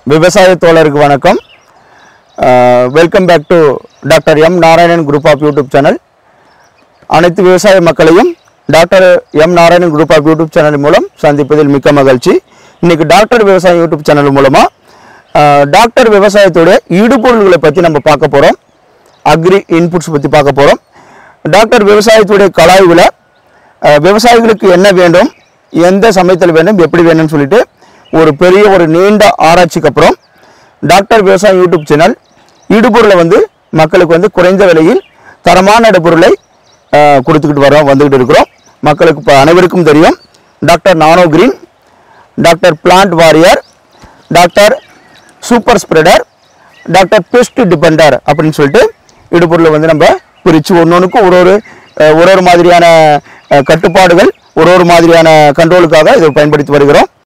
விவசாய தோழருக்கு வணக்கம் welcome back to doctor M Narayanan group of YouTube channel அனைத்து விவசாய மக்களையும் doctor M Narayanan group of YouTube channel மூலம் சந்திப்பதில் மிக்க மகிழ்ச்சி இன்னைக்கு டாக்டர் விவசாய யூடியூப் சேனல் மூலமாக டாக்டர் விவசாயத்துடைய ஈடுபொருள்களை பற்றி நம்ம பார்க்க போகிறோம் அக்ரி இன்புட்ஸ் பற்றி பார்க்க போகிறோம் டாக்டர் விவசாயத்துடைய கலாய்வில் அஹ், விவசாயிகளுக்கு என்ன வேண்டும் எந்த சமயத்தில் வேண்டும் எப்படி வேணும்னு சொல்லிட்டு ஒரு பெரிய ஒரு நீண்ட ஆராய்ச்சிக்கு அப்புறம் டாக்டர் விவசாய யூடியூப் சேனல் இடுபொருளை வந்து மக்களுக்கு வந்து குறைந்த விலையில் தரமான இடுபொருளை அஹ், கொடுத்துக்கிட்டு வரோம் வந்துக்கிட்டு இருக்கிறோம் மக்களுக்கு இப்போ அனைவருக்கும் தெரியும் doctor nano green doctor plant warrior doctor super spreader doctor best defender அப்படின்னு சொல்லிட்டு இடுபொருளை வந்து நம்ம பிரித்து ஒன்னொன்றுக்கும் ஒரு ஒரு அஹ், ஒரு ஒரு மாதிரியான அஹ், கட்டுப்பாடுகள் ஒரு ஒரு மாதிரியான கண்ட்ரோலுக்காக இதை பயன்படுத்தி வருகிறோம்